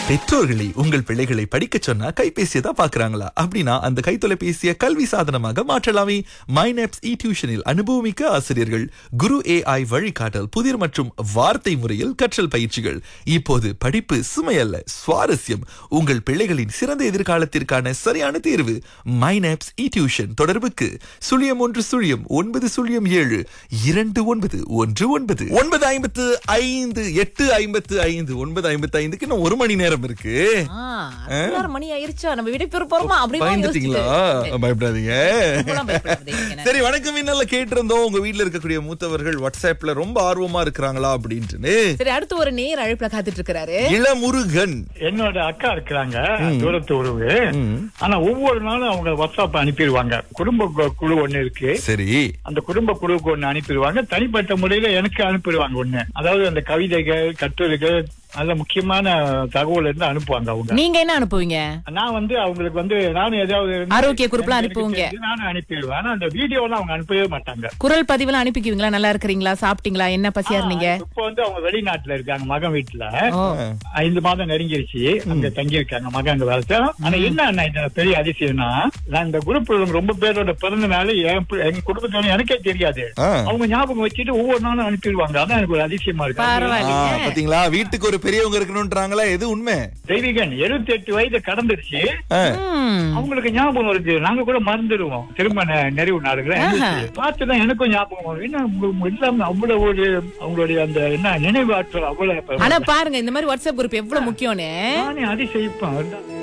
பெற்றோர்களை உங்கள் பிள்ளைகளை படிக்க சொன்னா கைபேசியை தான் பாக்குறாங்களா அப்படின்னா அந்த கைத்தொலைபேசியை கல்வி சாதனமாக மாற்றலாமே மைனப்ஸ் இ டியூஷனில் அனுபவமிக்க ஆசிரியர்கள் குரு ஏஐ வழிகாட்டல் புதிர் மற்றும் வார்த்தை முறையில் கற்றல் பயிற்சிகள் இப்போது படிப்பு சுமையல்ல சுவாரஸ்யம் உங்கள் பிள்ளைகளின் சிறந்த எதிர்காலத்திற்கான சரியான தேர்வு மைனப்ஸ் இ டியூஷன் தொடர்புக்கு சுழியம் ஒன்று சுழியம் ஒன்பது சுழியம் ஏழு இரண்டு ஒன்பது ஒன்று ஒன்பது ஒன்பது ஐம்பத்து ஐந்து எட்டு ஐம்பத்து ஐந்து ஒன்பது ஐம்பத்து ஐந்துக்கு இன்னும் ஒரு மணி நேரம் இருக்கு ஆ, பதினாறு மணி ஆயிருச்சா நம்ம விடை பெற போறோமா அப்படின்னு பயந்துட்டீங்களா யோசிச்சுட்டு. பயப்படாதீங்க ரொம்பலாம் பயப்படாதீங்க. சரி வணக்கம் இன்னல கேட்டிருந்தோம் உங்க வீட்ல இருக்கக்கூடிய மூத்தவர்கள் வாட்ஸ்அப்ல ரொம்ப ஆர்வமா இருக்கிறாங்களா அப்படின்ட்டு சரி அடுத்து ஒரு நேர் அழைப்புல காத்துட்டு இருக்காரு இளமுருகன் என்னோட அக்கா இருக்கிறாங்க தூரத்து உறவு ஆனா ஒவ்வொரு நாளும் அவங்க வாட்ஸ்அப் அனுப்பிடுவாங்க குடும்ப கு- குழு ஒண்ணு இருக்கு சரி அந்த குடும்ப குழுவுக்கு ஒண்ணு அனுப்பிடுவாங்க தனிப்பட்ட முறையில எனக்கு அனுப்பிடுவாங்க ஒண்ணு அதாவது அந்த கவிதைகள் கட்டுரைகள் நல்ல முக்கியமான தகவல் இருந்து அனுப்புவாங்க அவங்க நீங்க என்ன அனுப்புவீங்க நான் வந்து அவங்களுக்கு வந்து நானும் ஏதாவது இருந்து- ஆரோக்கிய குறிப்புலாம் எனக்கு அனுப்புவீங்க. தெரிஞ்சு நானும் அனுப்பிடுவேன் ஆனா அந்த வீடியோலாம் அவங்க அனுப்பவே மாட்டாங்க குரல் பதிவுலாம் அனுப்பிக்குவீங்களா நல்லா இருக்கிறீங்களா சாப்பிட்டீங்களா என்ன பசியா இருந்தீங்க இப்போ வந்து அவங்க வெளிநாட்டுல இருக்காங்க மகன் வீட்டுல ஓ ஐந்து மாதம் நெருங்கிருச்சு அங்க தங்கி இருக்காங்க மகன் அங்க வேலை செய்றான். ஆனா என்ன அண்ணா இதுல பெரிய அதிசயம்னா நான் இந்த குரூப் ரொம்ப பேரோட பிறந்த நாள் என் பி- எங்க குடும்பத்தோட எனக்கே தெரியாது ஆ. அவங்க ஞாபகம் வச்சுட்டு ஒவ்வொரு நாளும் அனுப்பிடுவாங்க அதான் எனக்கு ஒரு அதிசயமா இருக்கு ஆ, பரவாயில்லையே பாத்தீங்களா வீட்டுக்கு ஒரு பெரியவங்க இருக்கணும்ன்றாங்களா எது உண்மை தெய்வீகன் எழுபத்தி எட்டு வயது கடந்துருச்சு ஆ. ம். அவங்களுக்கு ஞாபகம் இருக்கு நாங்க கூட மறந்துடுவோம் திரும்ப நெ- நிறைவு நாளுகளை பார்த்துதான் எனக்கும் ஞாபகம் வரும் என்ன உங்க இல்லாம அவ்வளவு ஒரு அவங்களுடைய அந்த என்ன நினைவு ஆற்றல் அவ்வளவு ஆனா பாருங்க இந்த மாதிரி வாட்ஸ்அப் குரூப் எவ்வளவு முக்கியம்னு நானே அதிசயிப்பேன்